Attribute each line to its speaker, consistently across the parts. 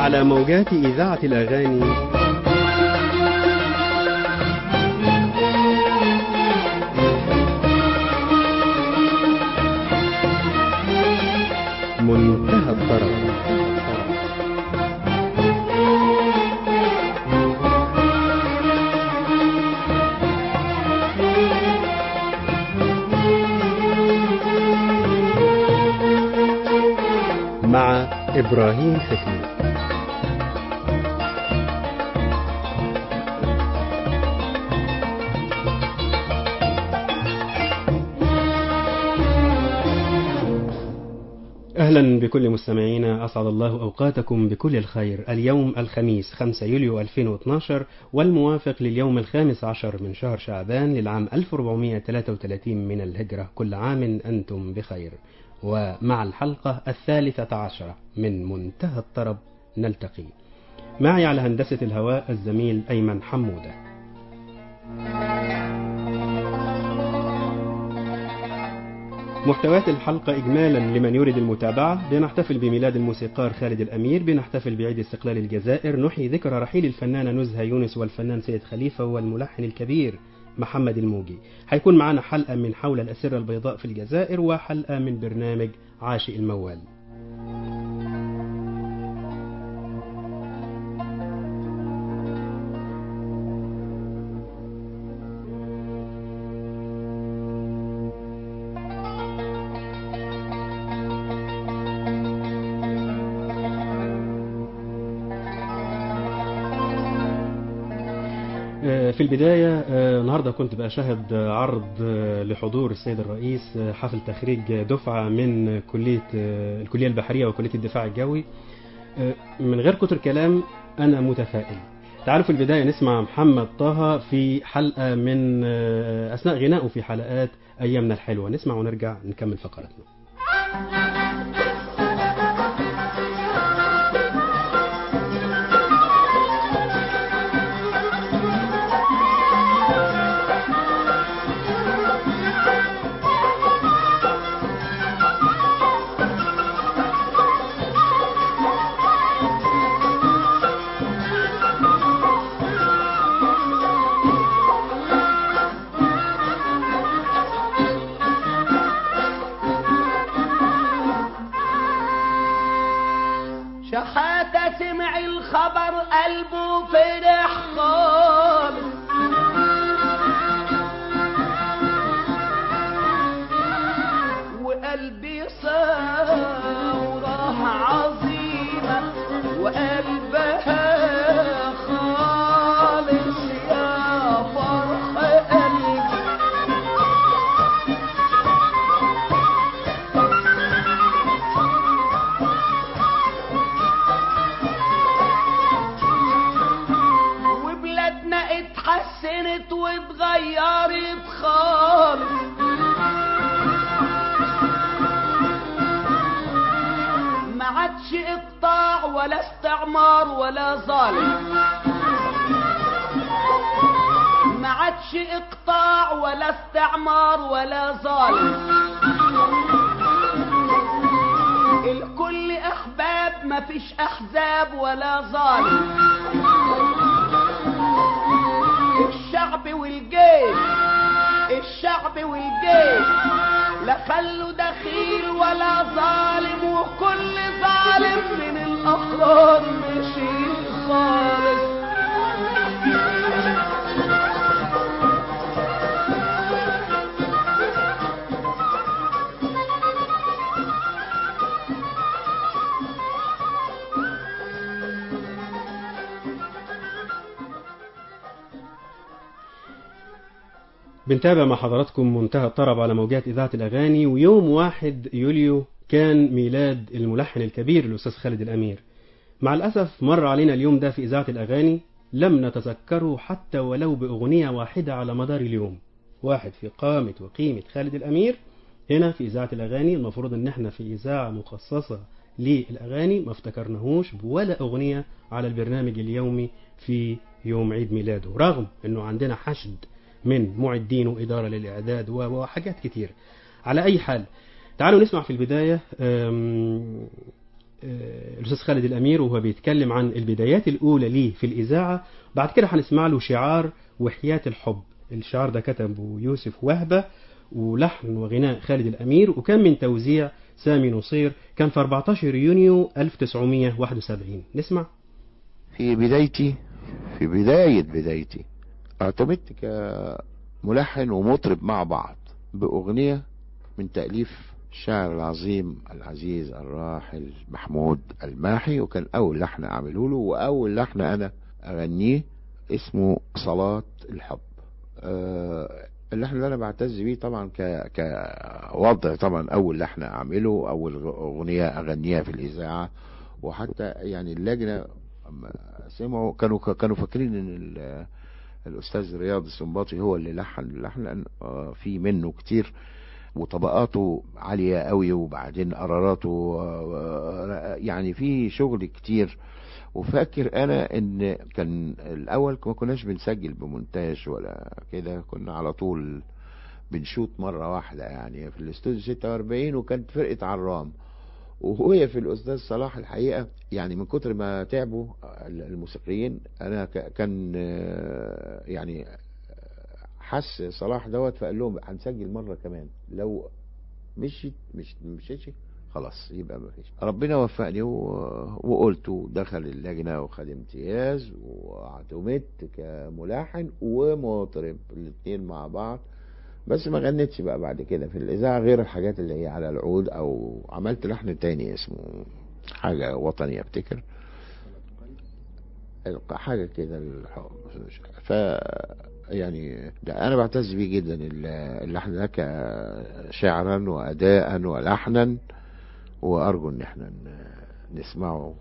Speaker 1: على موجات إذاعة الأغاني منتهى الطرب مع إبراهيم حكمي أهلا بكل مستمعينا أسعد الله أوقاتكم بكل الخير اليوم الخميس 5 يوليو 2012 والموافق لليوم الخامس عشر من شهر شعبان للعام 1433 من الهجرة كل عام أنتم بخير ومع الحلقة الثالثة عشرة من منتهى الطرب نلتقي معي على هندسة الهواء الزميل أيمن حمودة محتويات الحلقة إجمالا لمن يريد المتابعة بنحتفل بميلاد الموسيقار خالد الأمير بنحتفل بعيد استقلال الجزائر نحيي ذكرى رحيل الفنانة نزهة يونس والفنان سيد خليفة والملحن الكبير محمد الموجي هيكون معنا حلقة من حول الأسرة البيضاء في الجزائر وحلقة من برنامج عاشق الموال في البداية النهاردة كنت بشاهد عرض لحضور السيد الرئيس حفل تخريج دفعة من كلية الكلية البحرية وكلية الدفاع الجوي من غير كتر كلام أنا متفائل تعالوا في البداية نسمع محمد طه في حلقة من أثناء غنائه في حلقات أيامنا الحلوة نسمع ونرجع نكمل فقرتنا
Speaker 2: شحاتة سمع الخبر قلبه فرح خالص وقلبي ثورة عظيمة وقلبها خالص يا فرح قلبي وبلادنا اتحسنت واتغيرت خالص ما عادش اقطاع ولا استعمار ولا ظالم ما عادش اقطاع ولا استعمار ولا ظالم الكل احباب مفيش احزاب ولا ظالم الشعب والجيش الشعب والجيش لا خلوا دخيل ولا ظالم وكل ظالم من الافراد مشي خالص
Speaker 1: بنتابع مع حضراتكم منتهى الطرب على موجات إذاعة الأغاني ويوم واحد يوليو كان ميلاد الملحن الكبير الأستاذ خالد الأمير مع الأسف مر علينا اليوم ده في إذاعة الأغاني لم نتذكره حتى ولو بأغنية واحدة على مدار اليوم واحد في قامة وقيمة خالد الأمير هنا في إذاعة الأغاني المفروض إن احنا في إذاعة مخصصة للأغاني ما افتكرناهوش بولا أغنية على البرنامج اليومي في يوم عيد ميلاده رغم إنه عندنا حشد من معدين وإدارة للإعداد وحاجات كتير على أي حال تعالوا نسمع في البداية آه، الأستاذ خالد الأمير وهو بيتكلم عن البدايات الأولى ليه في الإذاعة بعد كده هنسمع له شعار وحياة الحب الشعار ده كتبه يوسف وهبة ولحن وغناء خالد الأمير وكان من توزيع سامي نصير كان في 14 يونيو 1971 نسمع
Speaker 3: في بدايتي في بداية بدايتي اعتمدت كملحن ومطرب مع بعض بأغنية من تأليف الشاعر العظيم العزيز الراحل محمود الماحي وكان أول لحن أعمله له وأول لحن أنا أغنيه اسمه صلاة الحب أه اللحن اللي أنا بعتز بيه طبعا ك... كوضع طبعا أول لحن أعمله أول أغنية أغنيها في الإذاعة وحتى يعني اللجنة أما سمعوا كانوا كانوا فاكرين ان ال- الاستاذ رياض السنباطي هو اللي لحن اللحن لان آه، في منه كتير وطبقاته عالية قوي وبعدين قراراته آه، يعني في شغل كتير وفاكر انا ان كان الاول ما كناش بنسجل بمونتاج ولا كده كنا على طول بنشوط مرة واحدة يعني في الاستوديو 46 وكانت فرقة عرام وهي في الاستاذ صلاح الحقيقه يعني من كتر ما تعبوا الموسيقيين انا ك- كان آه، يعني حس صلاح دوت فقال لهم هنسجل مره كمان لو مشيت مش مشيتش خلاص يبقى ما فيش ربنا وفقني و- وقلت ودخل اللجنه وخد امتياز واعتمدت كملحن ومطرب الاثنين مع بعض بس ما غنتش بقى بعد كده في الاذاعه غير الحاجات اللي هي على العود او عملت لحن تاني اسمه حاجه وطني افتكر الق- حاجه كده الح- ف يعني ده انا بعتز بيه جدا ال- اللحن ده كشعرا واداء ولحنا وارجو ان احنا ن- نسمعه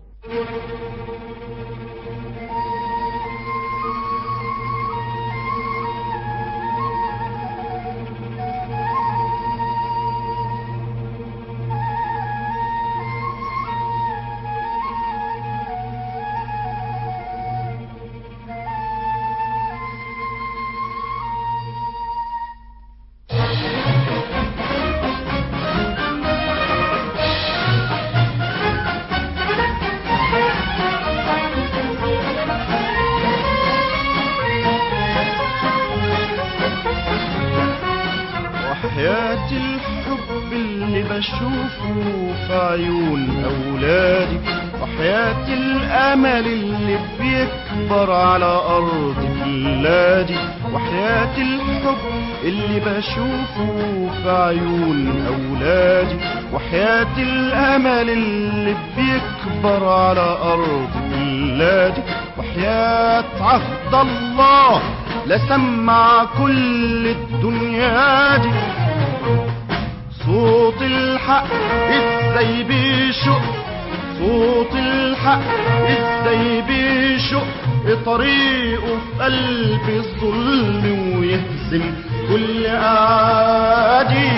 Speaker 4: وحياة الحب اللي بشوفه في عيون أولادي وحياة الأمل اللي بيكبر على أرض بلادي وحياة الحب اللي بشوفه في عيون أولادي وحياة الأمل اللي بيكبر على أرض بلادي وحياة عهد الله لسمع كل الدنيا دي صوت الحق ازاي بيشق صوت الحق ازاي بيشق طريقه في قلب الظلم ويهزم كل اعادي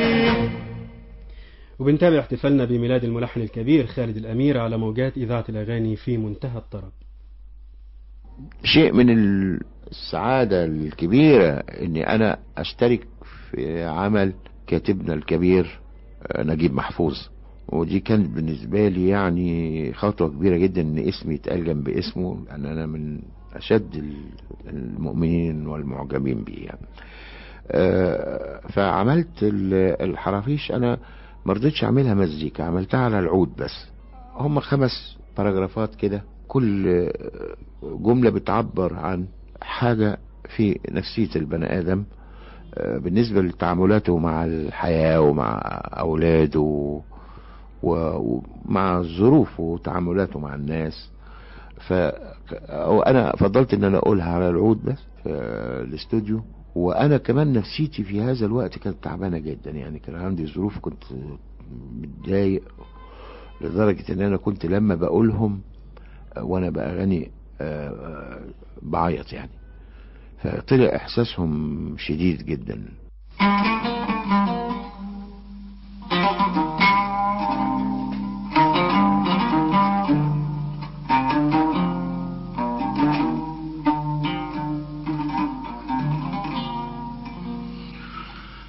Speaker 1: وبنتابع احتفالنا بميلاد الملحن الكبير خالد الأمير على موجات إذاعة الأغاني في منتهى الطرب
Speaker 3: شيء من السعادة الكبيرة اني انا اشترك في عمل كاتبنا الكبير آه، نجيب محفوظ ودي كانت بالنسبة لي يعني خطوة كبيرة جدا ان اسمي يتقال جنب اسمه لان انا من اشد ال- المؤمنين والمعجبين بيه يعني. آه، فعملت ال- الحرافيش انا مرضتش اعملها مزيكا عملتها على العود بس هم خمس باراجرافات كده كل آه، جملة بتعبر عن حاجة في نفسية البني آدم آه، بالنسبة لتعاملاته مع الحياة ومع أولاده و- ومع ظروفه وتعاملاته مع الناس ف انا فضلت ان انا اقولها على العود بس في الاستوديو وانا كمان نفسيتي في هذا الوقت كانت تعبانه جدا يعني كان عندي ظروف كنت متضايق لدرجه ان انا كنت لما بقولهم وانا باغاني آه، آه، بعيط يعني فطلع احساسهم شديد جدا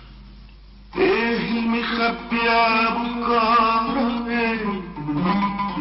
Speaker 4: ايه المخبي يا بكرة ايه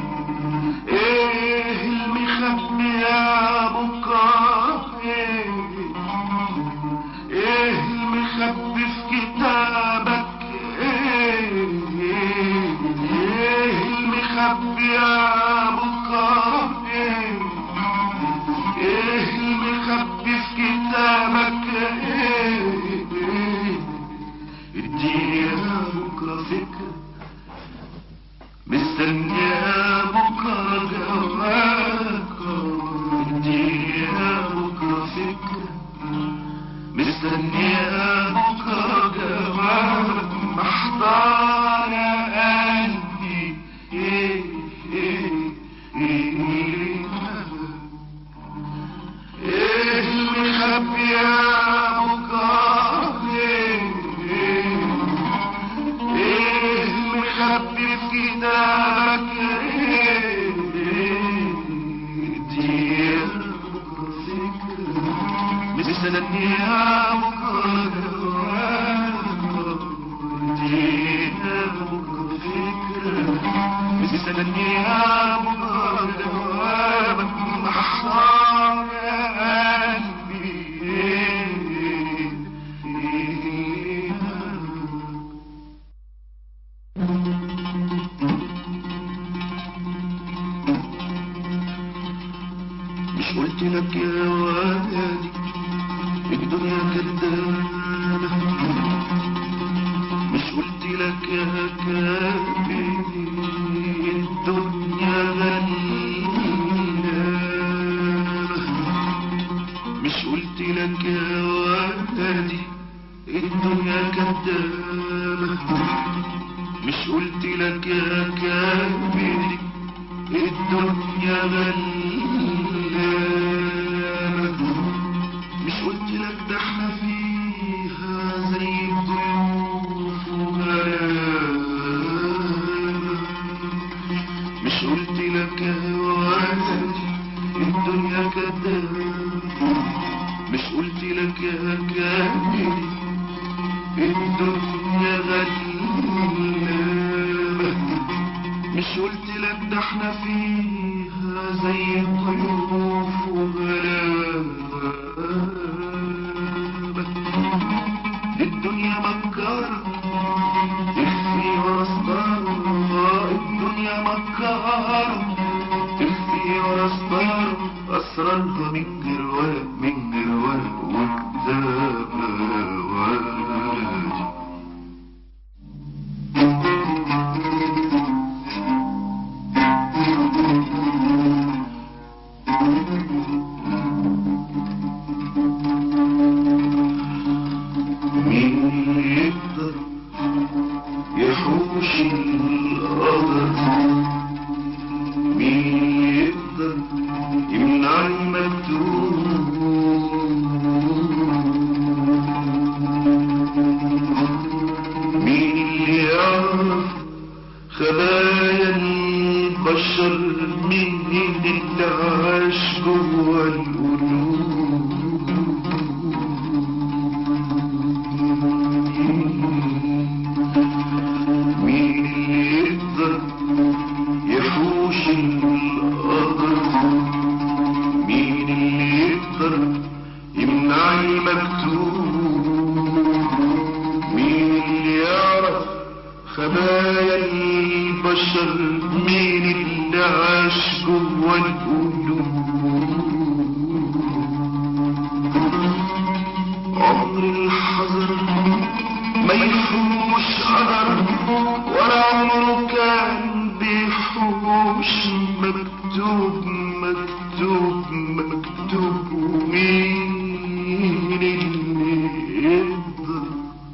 Speaker 4: مستنية بكرة جواك مديها بكرة فكرة مستنية بكرة جواك محتارة قلبي إيه إيه إيه إيه اللي مخبي يا بكرة إيه إيه ايه مخبي في كتابك ايه دي بكرة فكرة مستنيها بكرة دي بكرة فكرة مستنيها بكرة محصار قلبي ايه ايه مش قلت لك يا وادي الدنيا كدابة مش قلت لك يا كافي الدنيا غلابة مش قلت لك يا وادي الدنيا كدابة مش قلت لك يا كافي الدنيا غلابة مش قلت لك ده احنا فيها زي الضيوف وغلابة مش قلت لك يا ولدي الدنيا كدابة مش قلت لك يا كامل الدنيا غلابة مش قلت لك ده احنا فيها زي الضيوف وغلابة الدنيا مكارة تخفي ورا ستارة الدنيا مكارة تخفي ورا ستارة أسرارها من جروال من جروال وكتابة واجب مين يقدر يحوش القدر مين يقدر يمنع المكتوب مين اللي يعرف خبايا البشر مين اللي عاش جوه القلوب مين اللي يقدر يحوش القدر مين اللي يقدر يمنع المكتوب مين اللي يعرف خبايا البشر مين اللي عاش جوه القلوب عمر الحذر ما يحوش قدر ولا عمره كان بيحوش مكتوب مكتوب مكتوب مين اللي يقدر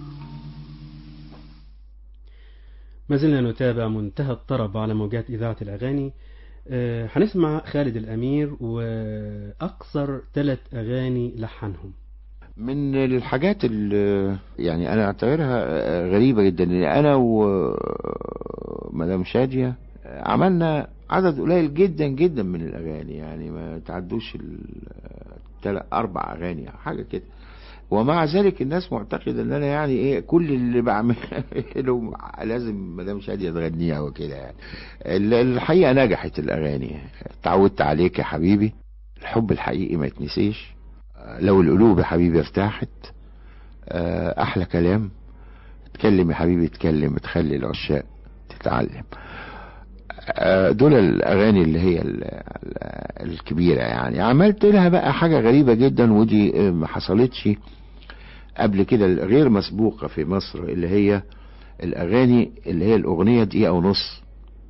Speaker 1: ما زلنا نتابع منتهى الطرب على موجات إذاعة الأغاني آه، هنسمع خالد الأمير وأقصر ثلاث أغاني لحنهم
Speaker 3: من الحاجات اللي يعني انا اعتبرها غريبة جدا ان انا ومدام شادية عملنا عدد قليل جدا جدا من الاغاني يعني ما تعدوش الثلاث اربع اغاني أو حاجة كده ومع ذلك الناس معتقدة ان انا يعني ايه كل اللي بعمله لازم مدام شادية تغنيها وكده يعني ال- الحقيقة نجحت الاغاني اتعودت عليك يا حبيبي الحب الحقيقي ما يتنسيش لو القلوب يا حبيبي ارتاحت آه، احلى كلام اتكلم يا حبيبي اتكلم تخلي العشاق تتعلم آه، دول الاغاني اللي هي ال- ال- الكبيره يعني عملت لها بقى حاجه غريبه جدا ودي آه، ما حصلتش قبل كده غير مسبوقه في مصر اللي هي الاغاني اللي هي الاغنيه دقيقه ونص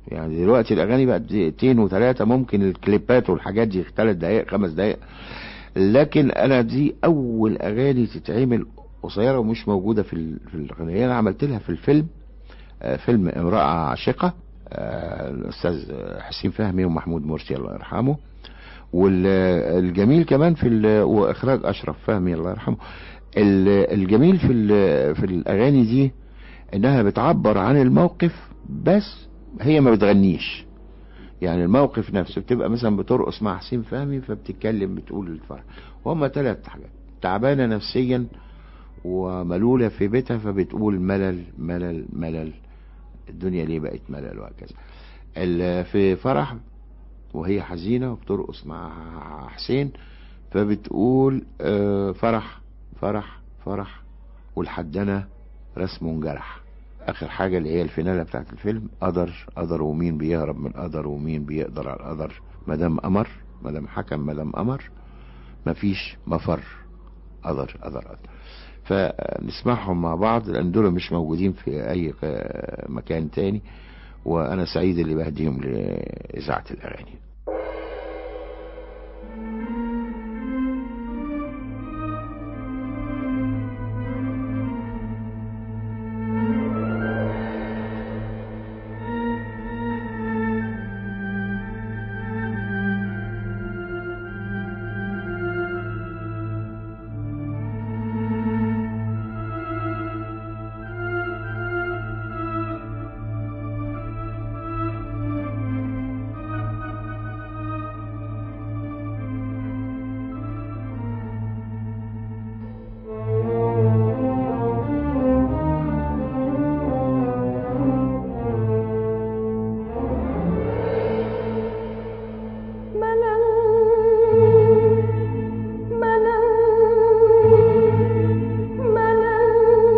Speaker 3: يعني دلوقتي الاغاني بقت دقيقتين وثلاثة ممكن الكليبات والحاجات دي ثلاث دقايق خمس دقايق لكن انا دي اول اغاني تتعمل قصيرة ومش موجودة في ال- في الاغنية انا عملت لها في الفيلم آه، فيلم امرأة عاشقة آه، الاستاذ حسين فهمي ومحمود مرسي الله يرحمه والجميل كمان في ال- واخراج اشرف فهمي الله يرحمه ال- الجميل في ال- في الاغاني دي انها بتعبر عن الموقف بس هي ما بتغنيش يعني الموقف نفسه بتبقى مثلا بترقص مع حسين فهمي فبتتكلم بتقول الفرح وهم ثلاث حاجات تعبانة نفسيا وملولة في بيتها فبتقول ملل ملل ملل الدنيا ليه بقت ملل وهكذا ال- في فرح وهي حزينة وبترقص مع حسين فبتقول آه، فرح فرح فرح والحدنا رسم جرح اخر حاجة اللي هي الفينالة بتاعت الفيلم قدر قدر ومين بيهرب من قدر ومين بيقدر على القدر مدام امر مدام حكم مدام امر مفيش مفر قدر قدر قدر فنسمعهم مع بعض لان دول مش موجودين في اي ق- مكان تاني وانا سعيد اللي بهديهم لاذاعة الاغاني
Speaker 5: ملل ملل ملل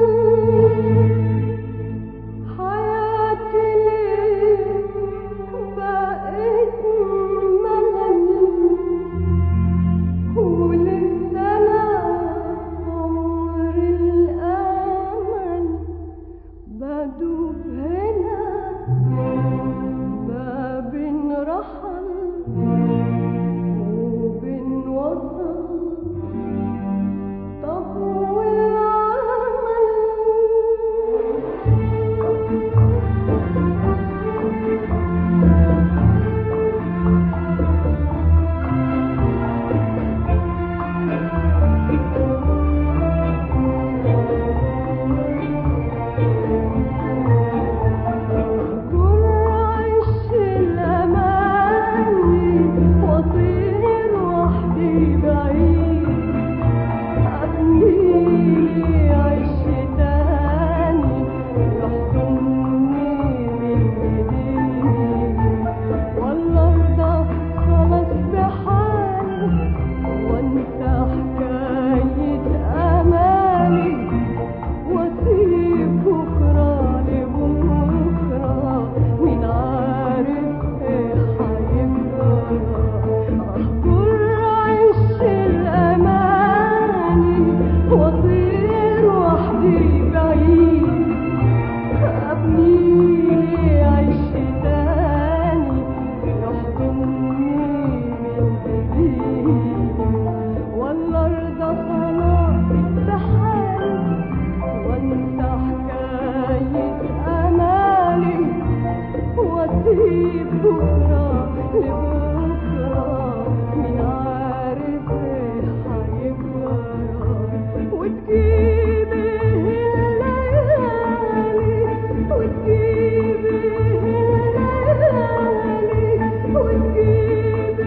Speaker 5: حياتي ليه بقت ملل ولسه أنا عمر الأمل بدوب هنا باب رحل وبين وصل طب والعمل كل عش الأماني وأطير وحدي بعيد أبنيلي عش تاني يحضني من جديد والله ده خلاص بحالي وانسى حكاية أمالي واسيب بكرة لبكرة مين عارف ايه هيجرى احضر عش الاماني واطير وحدي بعيد ابنيلي عش تاني يحضني من جديد والله ارضى خلاص بحالي وانسى حكاية أمالي واسيب بكرة لبكرة مين عارف ايه هيجرى وتجيبي الليالي وتجيبي الليالي وتجيبي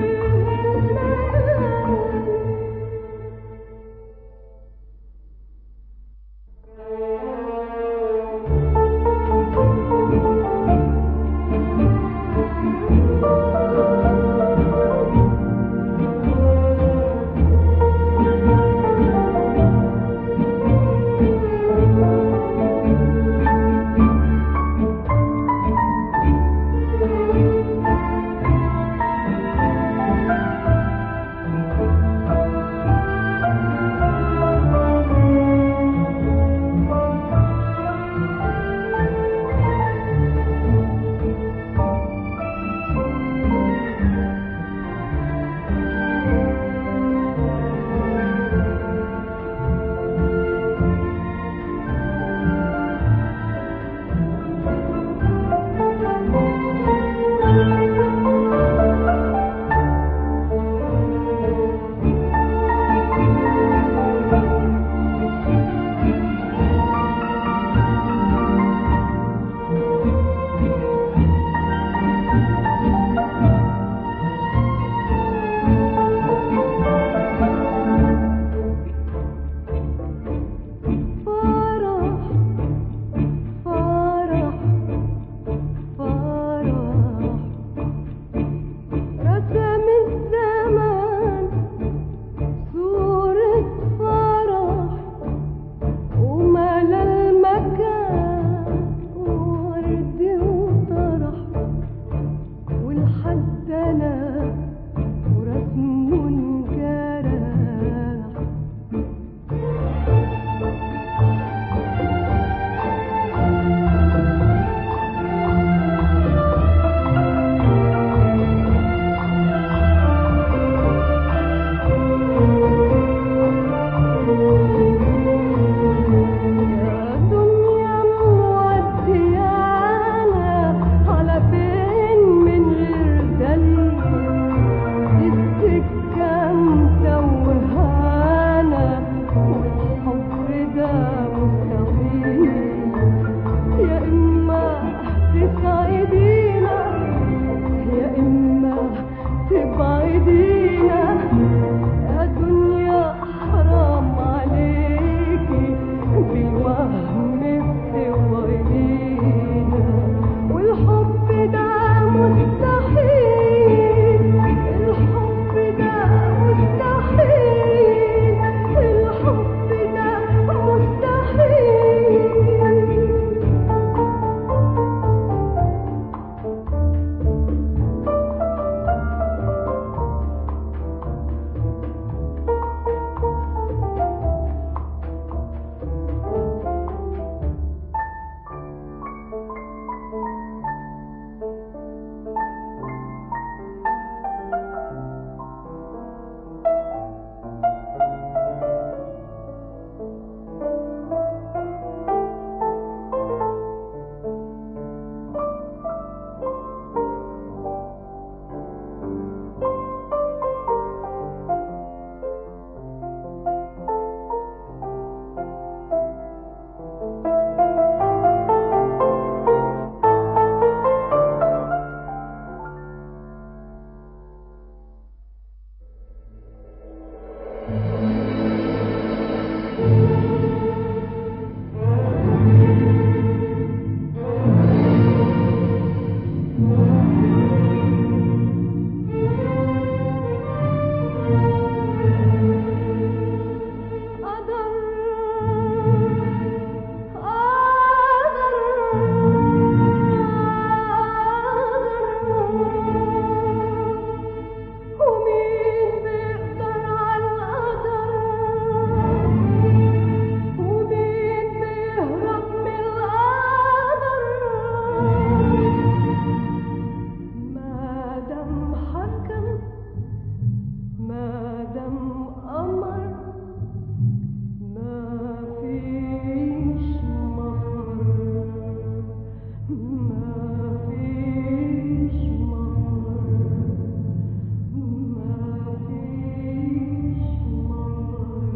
Speaker 5: الليالي تسعدينا يا إما تبعدينا يا دنيا حرام عليكي بالوهم بتوعدينا والحب ده مستحيل الحب ده مستحيل الحب ده مستحيل ومين بيقدر على القدر ومين بيهرب من القدر ما دام حكم ما دام أمر ما فيش مفر ما فيش مفر ما فيش مفر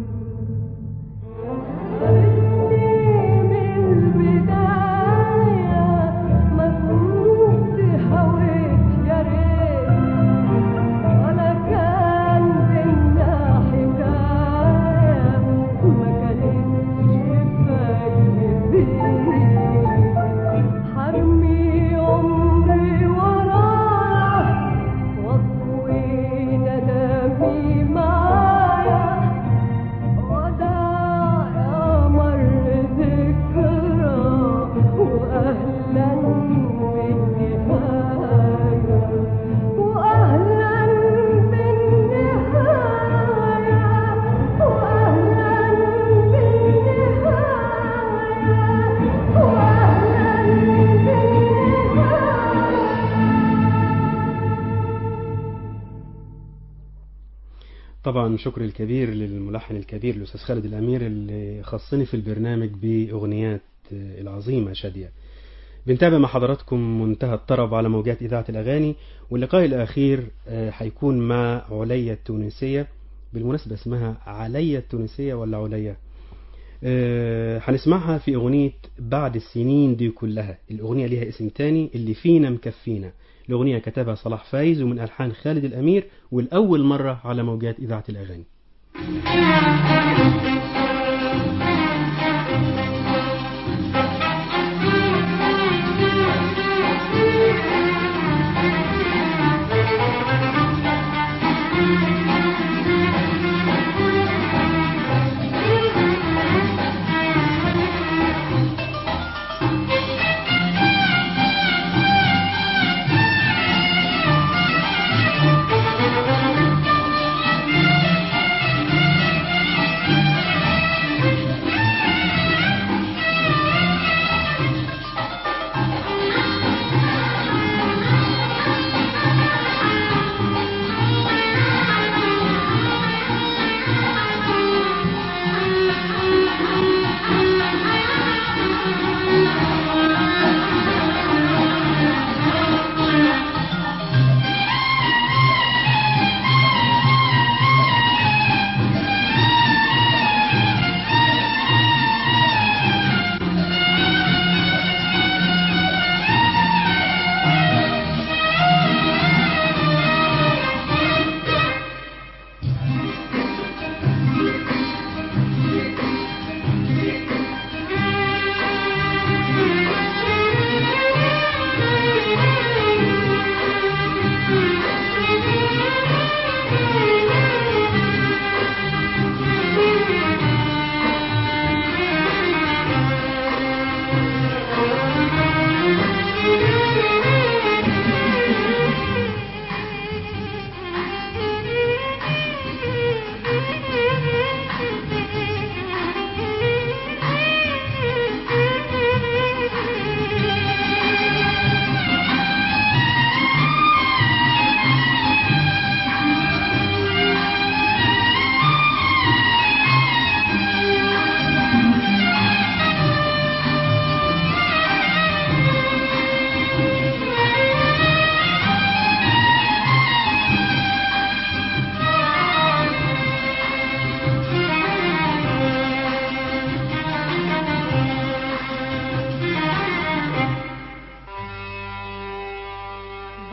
Speaker 5: من البداية ما كنت هويت يا ريت ولا كان بينا حكاية ما كانتش فايدة حرمي عمري ورايا واطوي ندمي معايا وداع مر ذكرى وأهلا بالنهاية وأهلا بالنهاية وأهلا بالنهاية وأهلا
Speaker 1: طبعا شكر الكبير للملحن الكبير الأستاذ خالد الأمير اللي خصني في البرنامج بأغنيات العظيمة شادية بنتابع مع حضراتكم منتهى الطرب على موجات إذاعة الأغاني واللقاء الأخير آه، هيكون مع عليا التونسية بالمناسبة اسمها عليا التونسية ولا عليا آه، هنسمعها في أغنية بعد السنين دي كلها الأغنية ليها اسم تاني اللي فينا مكفينا الأغنية كتبها صلاح فايز ومن ألحان خالد الأمير والأول مرة على موجات إذاعة الأغاني
Speaker 5: Thank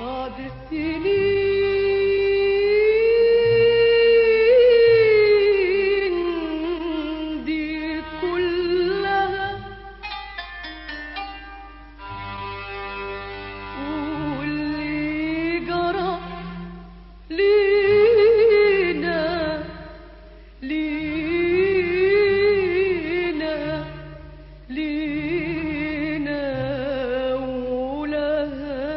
Speaker 5: بعد السنين دي كلها واللي جرى لينا لينا لينا ولها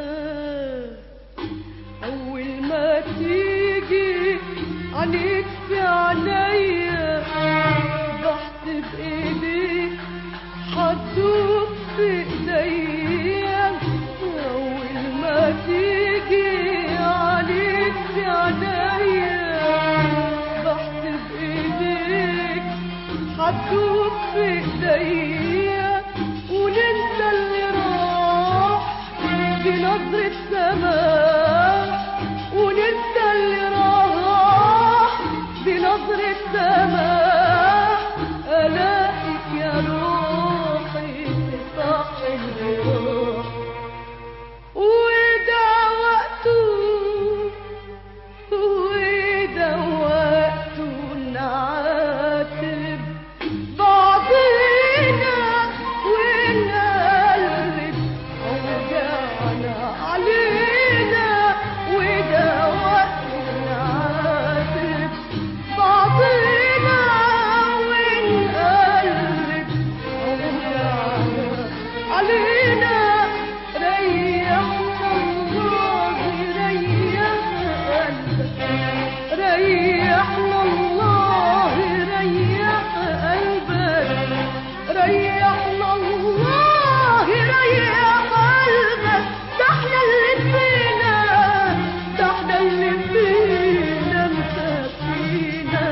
Speaker 5: أول ما تيجي عليك في عينيا بحسب إيديك حتدوب في إيديا أول ما تيجي عليك في عينيا بحسب إيديك حتدوب في إيديا وننسى اللي راح بنظرة سماء وننسى اللي راح بنظرة سماء ألاقيك يا روحي في صاحي الروح وده وقته وده وقته نعاتب بعضنا ونقلب أوجعنا علينا وده وقته نعاتب بعضنا ونقلب أوجعنا علينا ريحنا الله ريح قلبك ريحنا الله ريح قلبك ريحنا الله ريح قلبك ده احنا اللي فينا ده احنا اللي فينا مسافينا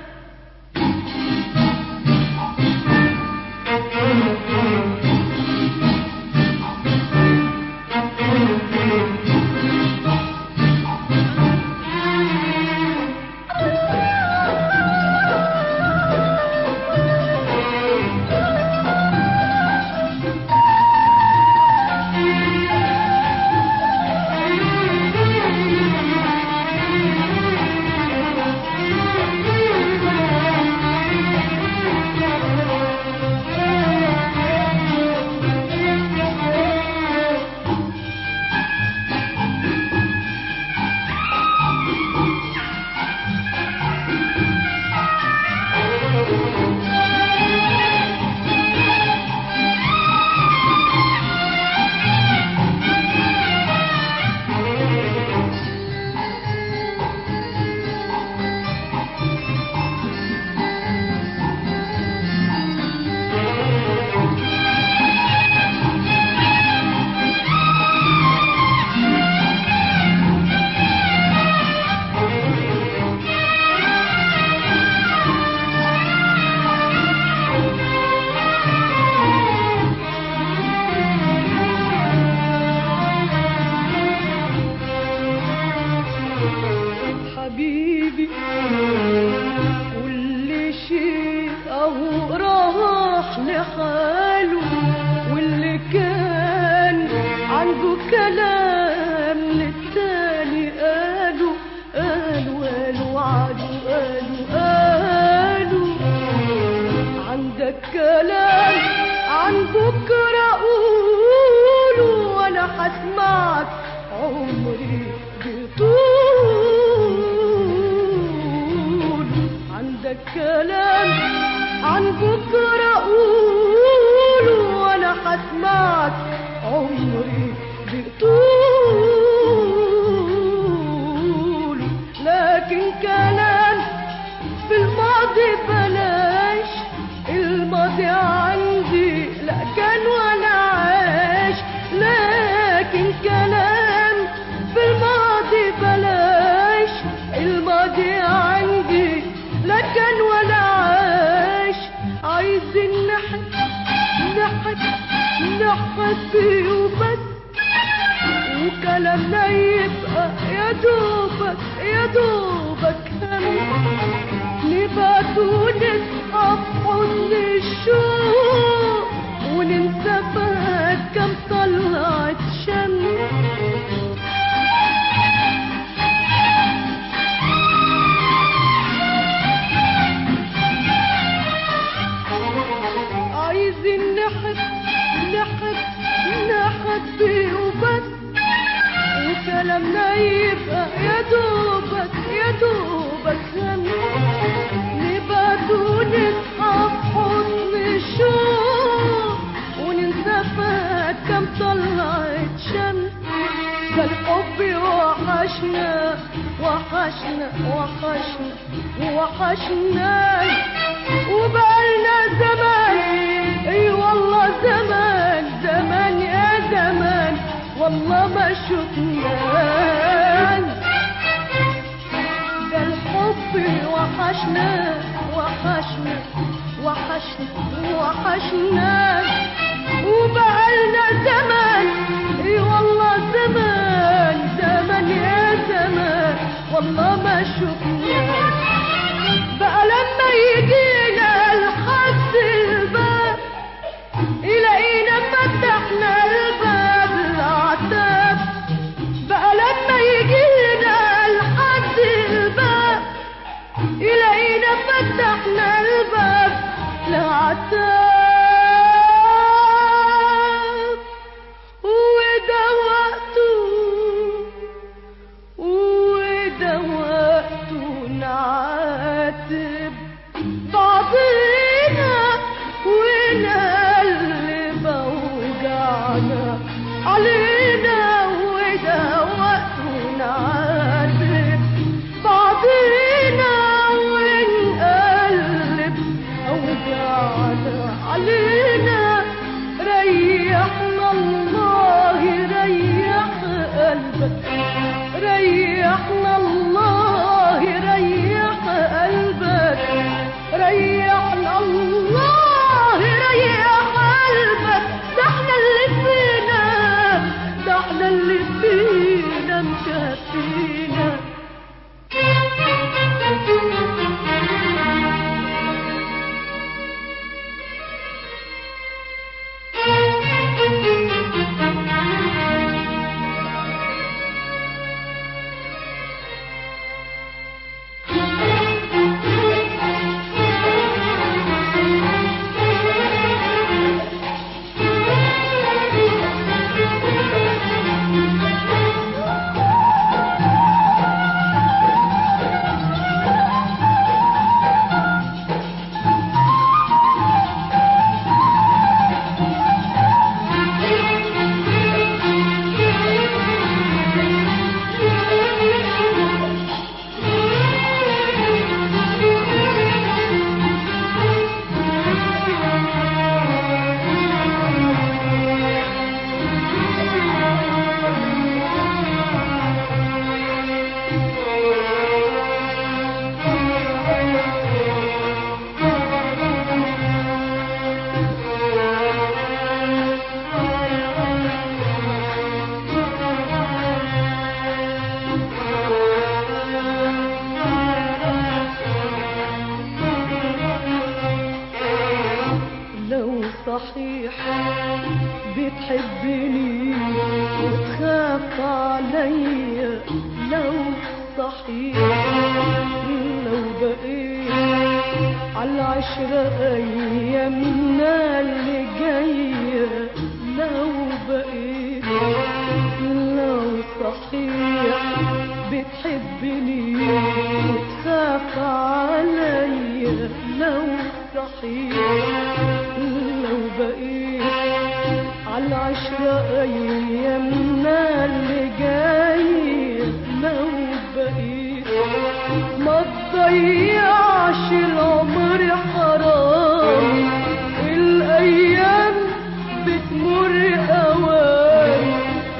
Speaker 5: حبيبي كل شيء اهو راح لحاله واللي كان عنده كلام للتاني قالوا قالوا قالوا عادوا قالوا قالوا عندك كلام عن بكرة قولوا وانا هسمعك عمري بطول عندك كلام عن بكرة قولوا وانا هسمعك عمري بطول لكن كلام في الماضي بلاش الماضي عندي لا كان ولا عاش لكن كلام في الماضي بلاش الماضي عندي لا كان ولا عاش عايزين نحب نحب نحب فيه وبس وكلامنا يبقى يا دوبك يا دوبك هم نبات ونصحى بحضن الشوق وننسى فات كم طلعت شمس كلامنا يبقى يا دوبك يا دوبك هم نبات ونصحى في حضن الشوق وننسى فات كم طلعت شمس ده الحب وحشنا وحشنا وحشنا وحشنا وبقالنا زمان اي والله زمان زمان يا زمان والله ما شفناك ده الحب وحشنا وحشنا وحشنا وحشنا وبقالنا زمان اي والله زمان زمان يا زمان والله ما شفنا بقى لما يجينا لحد الباب يلاقينا فتحنا الباب العتاب بقى لما يجينا لحد الباب يلاقينا فتحنا الباب العتاب وده وقته وده وقته نعاتب بعضنا ونقلب اوجعنا علينا وده وقته نعاتب بعضنا ونقلب اوجعنا علينا ريحنا الله ريح قلبك ريحنا الله ريح قلبك ريحنا الله ريح قلبك ده احنا اللي فينا ده احنا اللي فينا مكفينا لو صحيح بتحبني وتخاف عليا لو صحيح لو بقيت على العشرة أيامنا اللي جاية لو بقيت لو صحيح بتحبني وتخاف عليا لو صحيح لو بقيت على العشرة أيامنا اللي جاية لو بقيت ما تضيعش العمر حرام الأيام بتمر أوام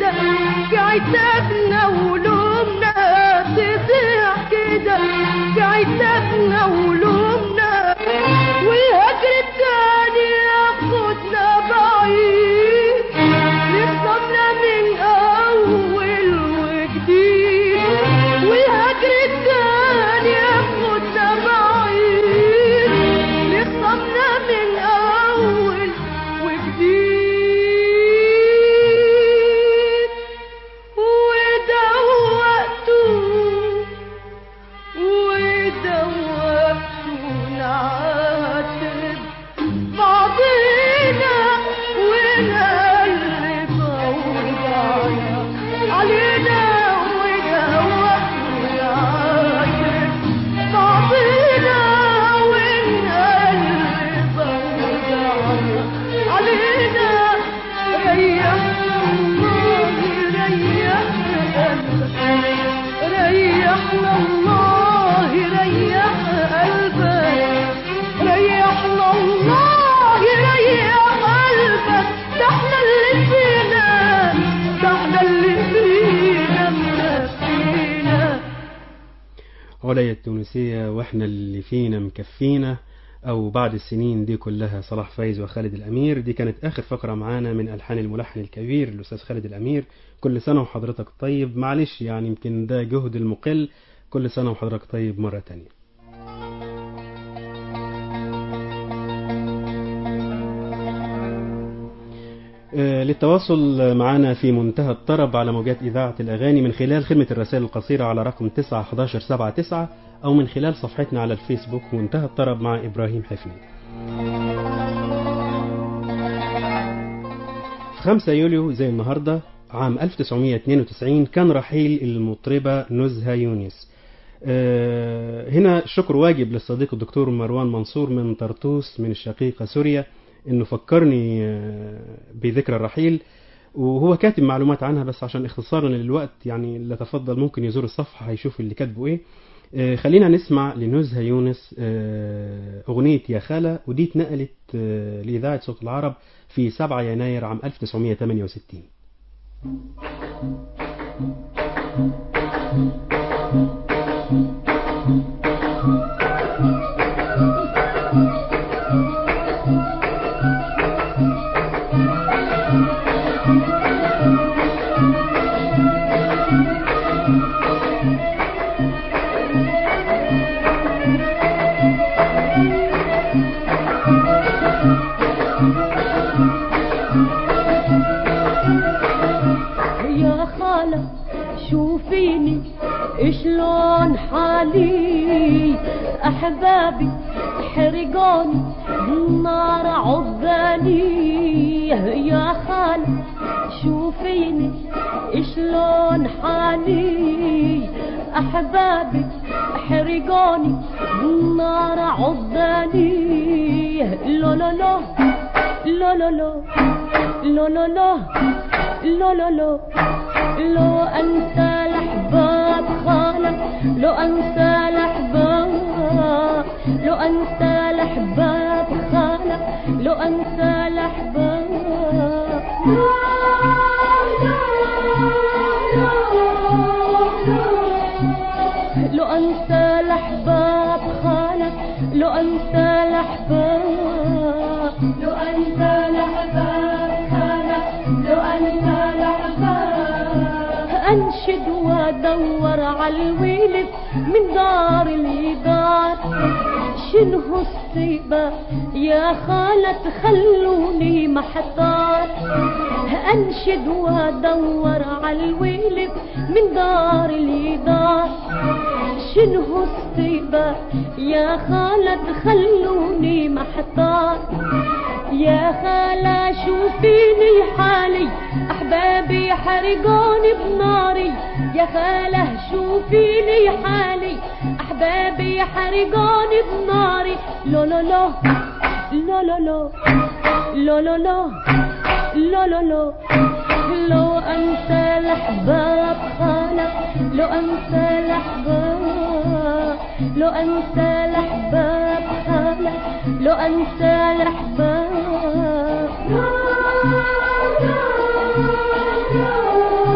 Speaker 5: كده في عتابنا ولومنا تضيع كده في عتابنا ولومنا والهجر التاني ياخدنا بعيد نفضلنا من أول وجديد والهجر التاني ياخدنا بعيد نفضلنا من أول وجديد وده وقته وده وقته نعاتب بعضينا ونقلب أوجعنا علينا وده وقته نعاتب بعضينا ونقلب أوجعنا علينا ريح الله ريح قلبك ريحنا الله ريح قلبك ريحنا الله ريح قلبك ده احنا اللي فينا ده احنا اللي فينا مكفينا
Speaker 1: عليا التونسية واحنا اللي فينا مكفينا او بعد السنين دي كلها صلاح فايز وخالد الامير دي كانت اخر فقرة معانا من الحان الملحن الكبير الاستاذ خالد الامير كل سنة وحضرتك طيب معلش يعني يمكن ده جهد المقل كل سنة وحضرتك طيب مرة تانية آه، للتواصل معنا في منتهى الطرب على موجات إذاعة الأغاني من خلال خدمة الرسائل القصيرة على رقم 91179 أو من خلال صفحتنا على الفيسبوك منتهى الطرب مع إبراهيم حفني في 5 يوليو زي النهاردة عام 1992 كان رحيل المطربة نزهة يونس آه، هنا الشكر واجب للصديق الدكتور مروان منصور من طرطوس من الشقيقة سوريا انه فكرني آه، بذكرى الرحيل وهو كاتب معلومات عنها بس عشان اختصارا للوقت يعني اللي تفضل ممكن يزور الصفحة هيشوف اللي كاتبه ايه آه، خلينا نسمع لنزهة يونس آه، أغنية يا خالة ودي اتنقلت آه، لإذاعة صوت العرب في 7 يناير عام 1968
Speaker 5: يا خالة شوفيني شلون حالي احبابي حرقوني بالنار عضاني يا خالة شوفيني شلون حالي احبابي حرقوني بالنار عضاني لو لو لو لو لو لو لو لو لو لو لو لو لو انسى الاحباب خالك لو انسى الاحباب لو انسى الاحباب خالك لو انسى الاحباب لو انسى الاحباب خالك لو انسى الاحباب لو انسى الاحباب خالك لو انسى الاحباب انشد وادور على الويلد من دار لدار شنو الصيبة يا خالة تخلوني محتار انشد وادور على الويلد من دار لدار شنو الصيبة يا خالة تخلوني محتار يا خالة شوفيني حالي أحبابي حرقوني بناري يا خالة شوفيني حالي أحبابي حرقوني بناري لو لو لو لو لو لو لو لو لو لو لو لو لو أنسى الأحباب خالة لو أنسى الأحباب لو أنسى الأحباب خالة لو أنسى الأحباب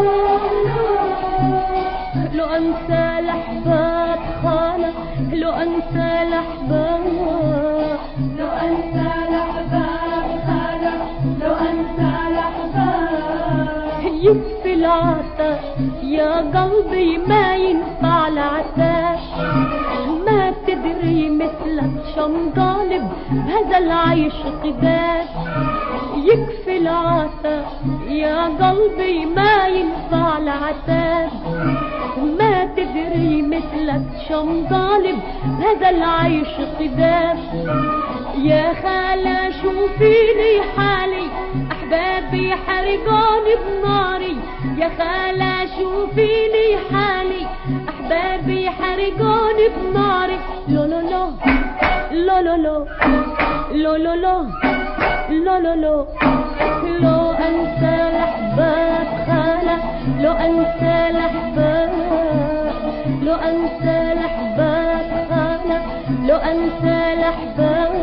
Speaker 5: يكفي العطا يا قلبي ما ينفع العتاب ما تدري مثلك شم طالب بهذا العيش قداد يكفي العطا يا قلبي ما ينفع العتاب ما تدري مثلك شم طالب هذا العيش قدام يا خالة شوفي لي حالي احبابي حرقوني بناري يا خالة شوفي لي حالي احبابي حرقوني بناري لو لو لو لو لو لو لو لو لو لو لو لو لو انسى الاحباب خالة لو انسى الاحباب لو انسى الاحباب خالة لو انسى الاحباب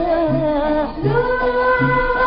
Speaker 5: لا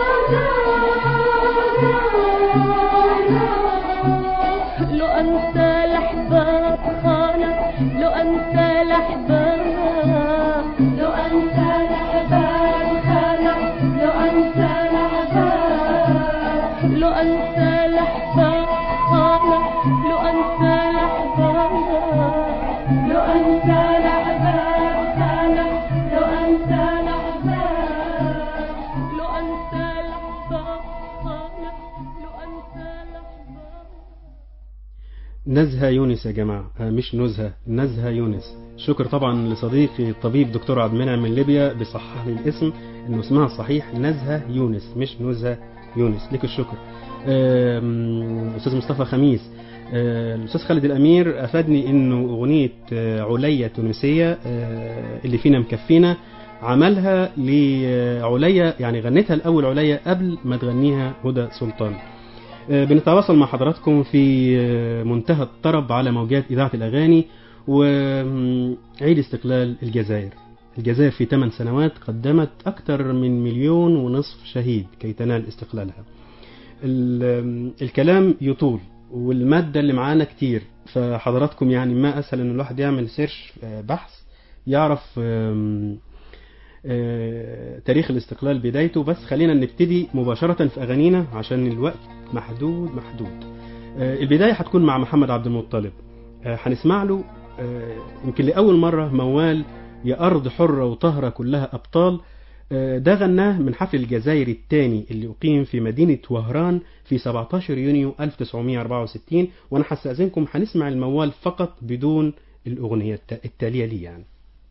Speaker 5: لا لو انسى الاحباب خالة لو انسى الاحباب لو انسى الاحباب خالة لو انسى الاحباب لو انسى الاحباب خالة لو انسى الاحباب لو انسى الاحباب خالة لو انسى الاحباب لو انسى الاحباب خالة لو انسى الاحباب
Speaker 1: نزهة يونس يا جماعة آه، مش نزهة نزهة يونس شكر طبعا لصديقي الطبيب دكتور عبد المنعم من ليبيا بيصحح لي الاسم انه اسمها الصحيح نزهة يونس مش نزهة يونس لك الشكر آم، استاذ مصطفى خميس آه، الاستاذ خالد الامير افادني انه اغنيه آه، عليا تونسيه آه، اللي فينا مكفينا عملها لعليا يعني غنتها الاول عليا قبل ما تغنيها هدى سلطان آه، بنتواصل مع حضراتكم في آه، منتهى الطرب على موجات إذاعة الأغاني وعيد استقلال الجزائر الجزائر في 8 سنوات قدمت أكثر من مليون ونصف شهيد كي تنال استقلالها ال- الكلام يطول والمادة اللي معانا كتير فحضراتكم يعني ما أسهل أن الواحد يعمل سيرش آه، بحث يعرف آم، آه، تاريخ الاستقلال بدايته بس خلينا نبتدي مباشرة في أغانينا عشان الوقت محدود محدود آه، البداية هتكون مع محمد عبد المطلب آه، هنسمع له آه، يمكن لأول مرة موال يا أرض حرة وطهرة كلها أبطال آه، ده غناه من حفل الجزائر الثاني اللي أقيم في مدينة وهران في 17 يونيو 1964 وأنا هستأذنكم هنسمع الموال فقط بدون الأغنية الت- التالية لي يعني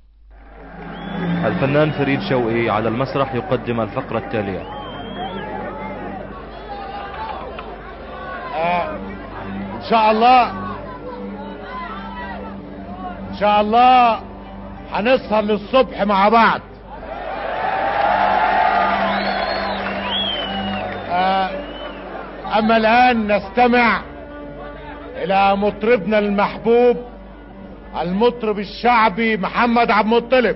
Speaker 6: الفنان فريد شوقي على المسرح يقدم الفقرة التالية
Speaker 7: ان شاء الله ان شاء الله هنسهر للصبح مع بعض آه، اما الان نستمع الى مطربنا المحبوب المطرب الشعبي محمد عبد المطلب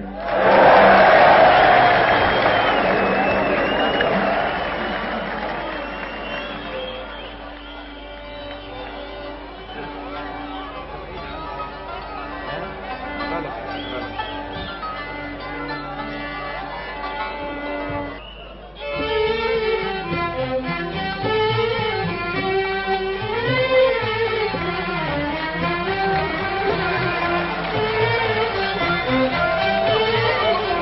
Speaker 5: Thank you.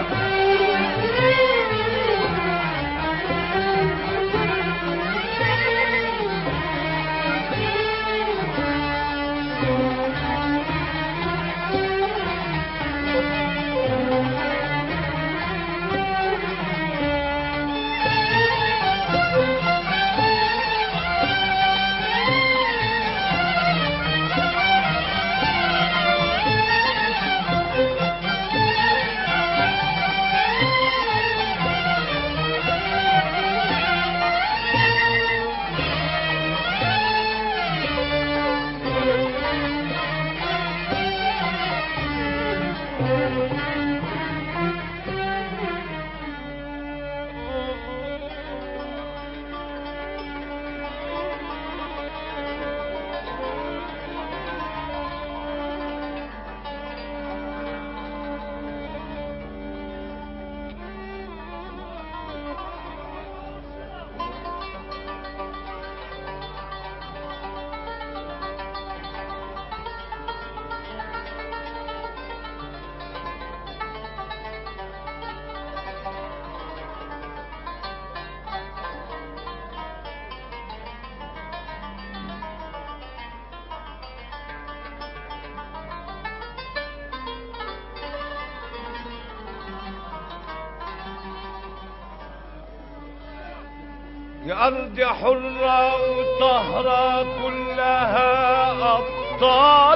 Speaker 8: يا أرض حرة وطهرة كلها أبطال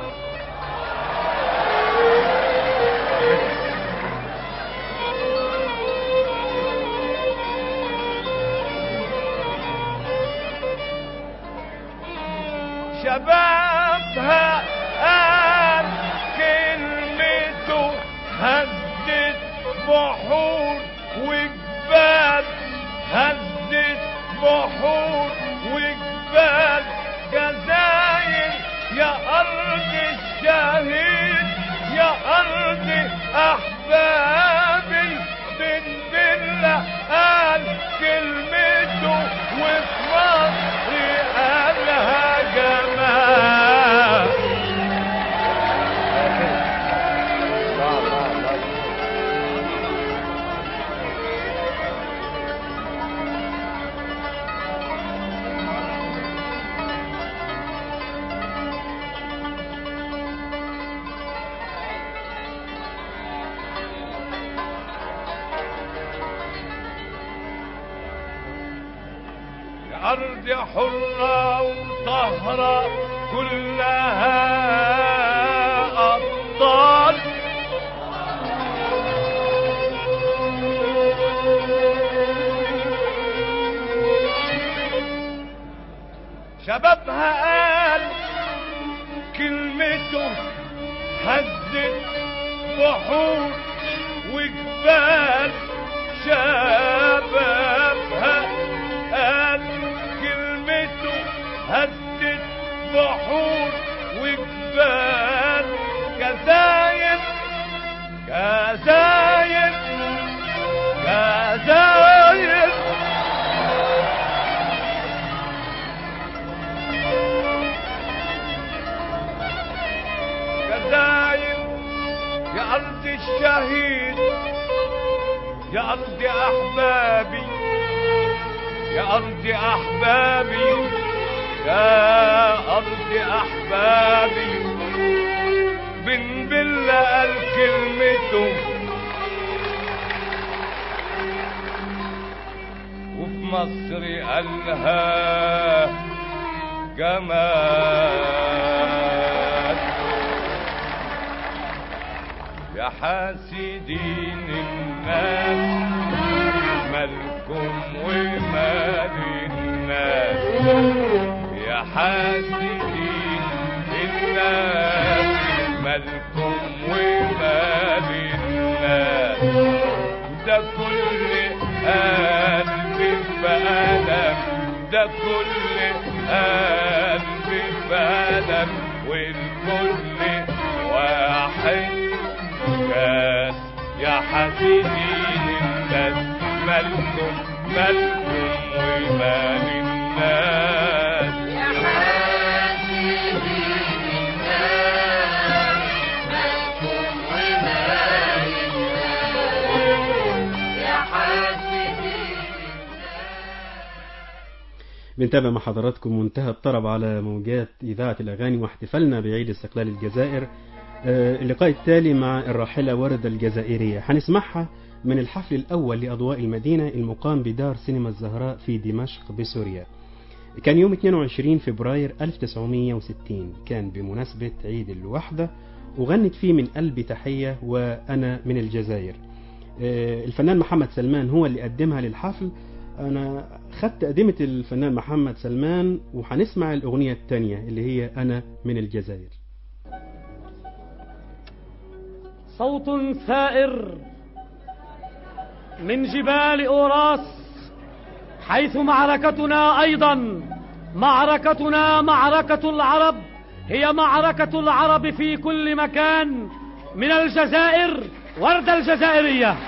Speaker 8: شبابها قال كلمته هزت بحور وجبال هزت بحور وجبال جزاير يا أرض الشهيد يا أرض أحبابي بن بلة قال كلمته وفي مصر قالها جمال يا أرض حرة وطهرة كلها أبطال شبابها قال كلمته هزت بحور وجبال شبابها قال كلمته هزت بحور وجبال جزاير جزاير جزاير جزاير يا أرض الشهيد يا أرض أحبابي يا أرض أحبابي يا أرض أحبابي بن بلة قال كلمته وفي مصر قالها جمال يا حاسدين الناس مالكم ومال الناس يا حاسدين الناس مالكم ومال الناس ده كل قلب بألم ده كل قلب بألم والكل واحد كاس يا حسيدين الناس مالكم مالكم ومال الناس
Speaker 5: يا حاسدين الناس مالكم ومال الناس يا حاسدين
Speaker 1: بنتابع مع حضراتكم منتهى الطرب على موجات إذاعة الأغاني واحتفالنا بعيد استقلال الجزائر آه، اللقاء التالي مع الراحلة وردة الجزائرية هنسمعها من الحفل الأول لأضواء المدينة المقام بدار سينما الزهراء في دمشق بسوريا كان يوم 22 فبراير 1960 كان بمناسبة عيد الوحدة وغنت فيه من قلبي تحية وأنا من الجزائر آه، الفنان محمد سلمان هو اللي قدمها للحفل أنا خدت تقدمة الفنان محمد سلمان وهنسمع الأغنية الثانية اللي هي أنا من الجزائر
Speaker 9: صوت ثائر من جبال أوراس حيث معركتنا أيضا معركتنا معركة العرب هي معركة العرب في كل مكان من الجزائر وردة الجزائرية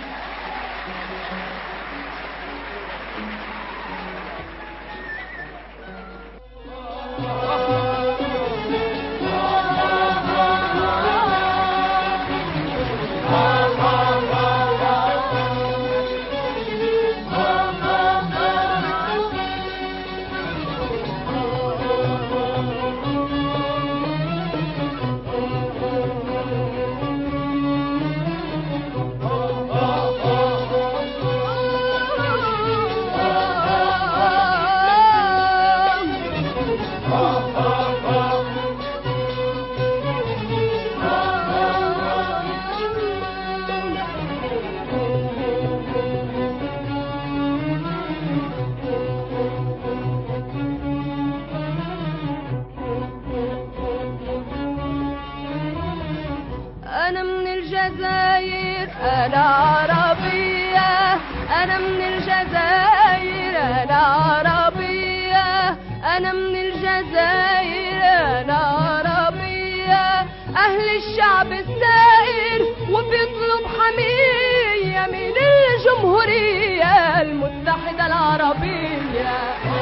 Speaker 5: Oh
Speaker 10: أنا من الجزائر أنا عربية أنا من الجزائر أنا عربية أنا من الجزائر أنا عربية أهل الشعب السائر وبيطلب حمية من الجمهورية المتحدة العربية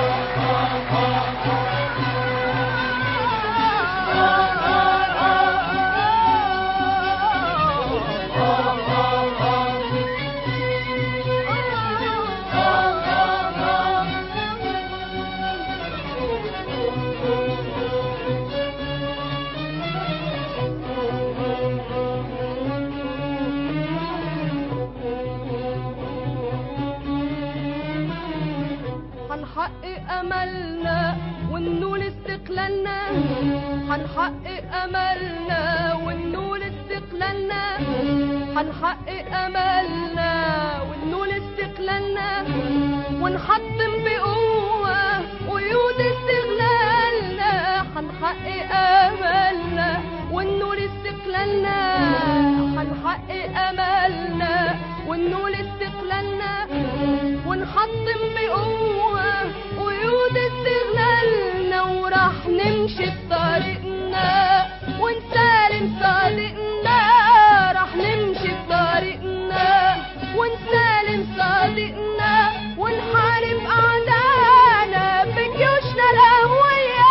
Speaker 10: هنحقق املنا وننول استقلالنا هنحقق املنا وننول استقلالنا هنحقق املنا وننول استقلالنا ونحطم بقوة قيود استغلالنا هنحقق املنا وننول استقلالنا هنحقق املنا وننول استقلالنا ونحطم بقوة قيود استغلالنا وراح نمشي بطريقنا ونسالم صادقنا راح نمشي بطريقنا ونسالم صادقنا ونحارب أعداءنا بجيوشنا القوية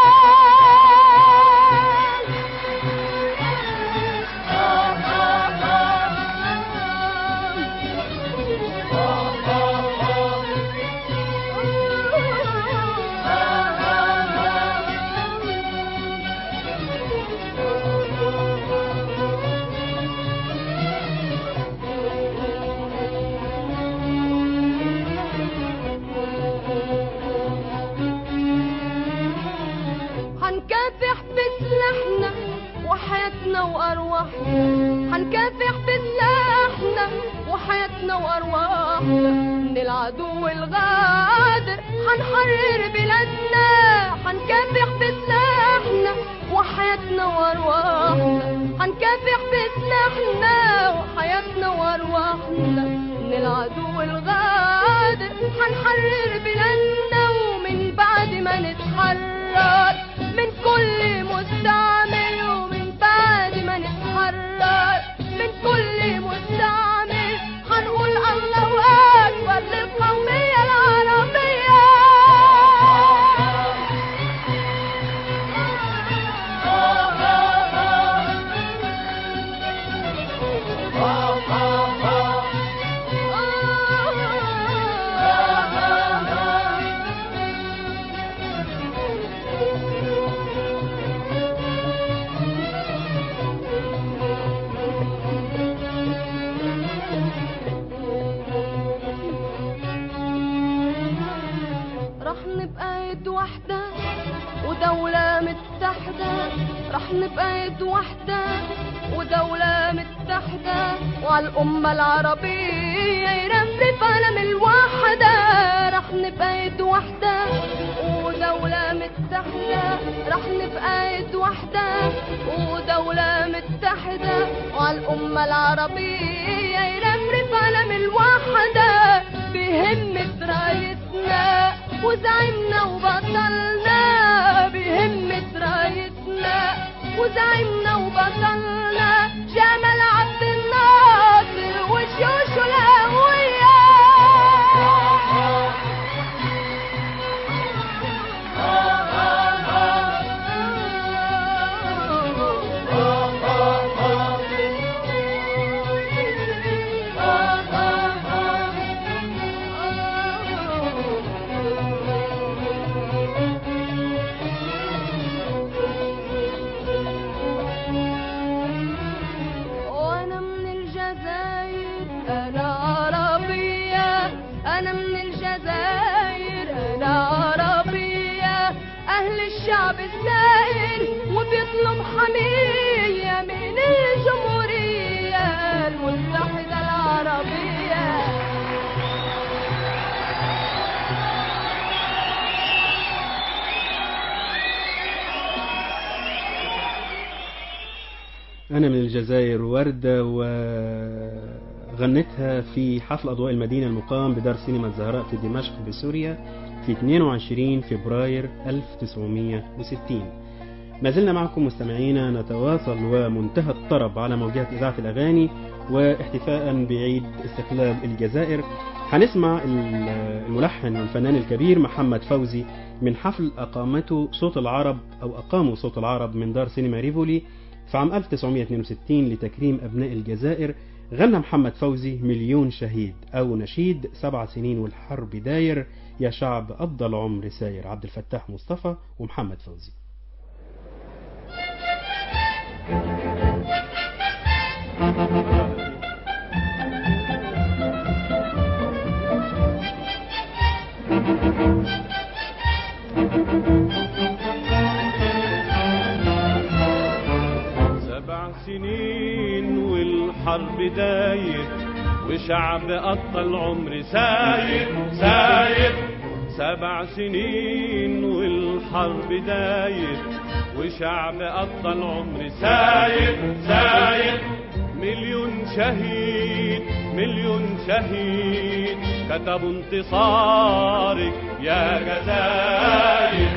Speaker 10: هنكافح بسلاحنا وحياتنا وارواحنا هنكافح بسلاحنا وحياتنا وارواحنا من العدو الغادر هنحرر بلادنا هنكافح بسلاحنا وحياتنا وارواحنا هنكافح بسلاحنا وحياتنا وارواحنا من العدو الغادر هنحرر بلادنا ومن بعد ما نتحرر من كل مستعمر ومن بعد ما نتحرر من كل مستعمر هنقول الله أكبر للقومية العربية راح نبقى يد واحدة ودولة متحدة راح نبقى يد واحدة ودولة متحدة وعلى الأمة العربية يرفرف علم الوحدة راح نبقى يد واحدة ودولة متحدة راح نبقى يد واحدة ودولة متحدة وعلى الأمة العربية يرفرف علم الوحدة بهمة رايتنا وزعمنا وبطلنا بهمة رايتنا وزعمنا وبطلنا جمال عبد الناصر وشوشه القوية الشعب الثائر وبيطلب حمية من الجمهورية المتحدة العربية
Speaker 1: أنا من الجزائر وردة وغنتها في حفل أضواء المدينة المقام بدار سينما الزهراء في دمشق بسوريا في 22 فبراير 1960 ما زلنا معكم مستمعينا نتواصل ومنتهى الطرب على موجات إذاعة الأغاني واحتفاء بعيد استقلال الجزائر هنسمع الملحن والفنان الكبير محمد فوزي من حفل أقامته صوت العرب أو أقاموا صوت العرب من دار سينما ريفولي في عام 1962 لتكريم أبناء الجزائر غنى محمد فوزي مليون شهيد أو نشيد سبع سنين والحرب داير يا شعب قضى العمر ساير عبد الفتاح مصطفى ومحمد فوزي
Speaker 11: سبع سنين والحرب داير وشعب قضى العمر ساير ساير سبع سنين والحرب داير وشعب قضى العمر ساير ساير مليون شهيد مليون شهيد كتبوا انتصارك يا جزائر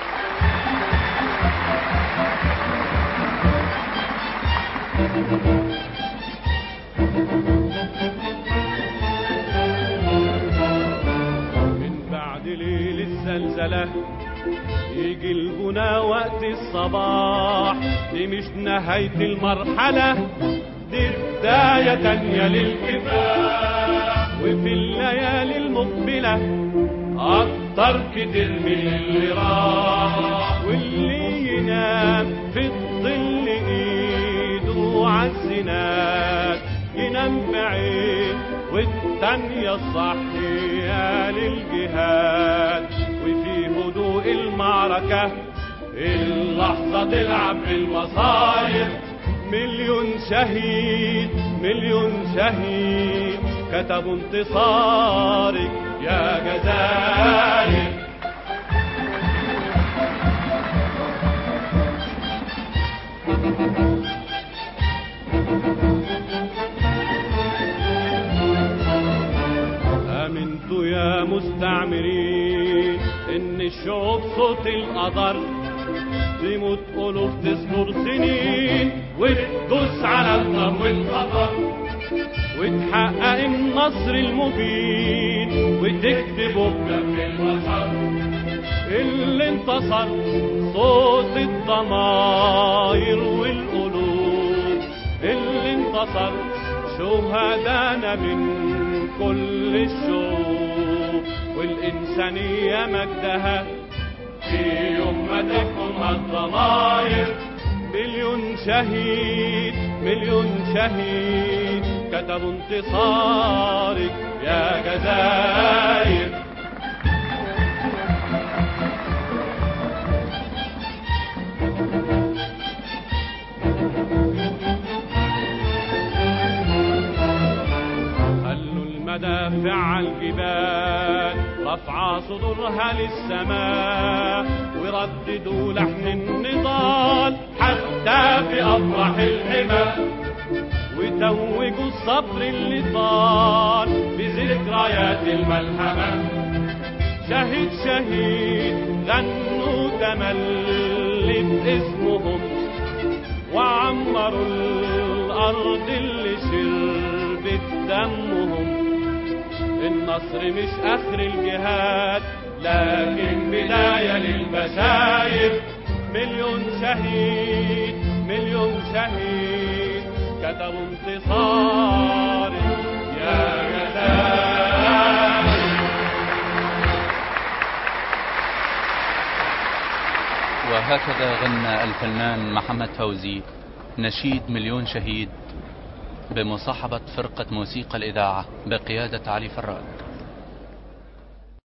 Speaker 11: من بعد ليل الزلزلة يجي الغنى وقت الصباح دي مش نهاية المرحلة دي بداية تانية للكفاح وفي الليالي المقبلة أكتر كتير من اللي راح واللي ينام في الظل إيده عالزناد ينام بعين والتانية صحية للجهاد وفي هدوء المعركة اللحظة تلعب بالمصايب مليون شهيد مليون شهيد كتبوا انتصارك يا جزائر امنتوا يا مستعمرين ان الشعوب صوت القدر تموت ألوف تصبر سنين وتدوس على النار والخطر وتحقق النصر المبين وتكتبه بدم البشر اللي انتصر صوت الضماير والقلوب اللي انتصر شهدانا من كل الشعوب والإنسانية مجدها في يوم ما تحكم الضماير مليون شهيد مليون شهيد كتبوا انتصارك يا جزائر خلوا المدافع على الجبال رفع صدورها للسماء ورددوا لحن النضال حتى في أفرح الحمى وتوجوا الصبر اللي طال بذكريات الملحمة شهيد شهيد غنوا تملي باسمهم وعمروا الأرض اللي شربت دمهم النصر مش آخر الجهاد لكن بداية للبشاير مليون شهيد مليون شهيد كتبوا انتصار يا جزائر
Speaker 12: وهكذا غنى الفنان محمد فوزي نشيد مليون شهيد بمصاحبة فرقة موسيقى الإذاعة بقيادة علي فراج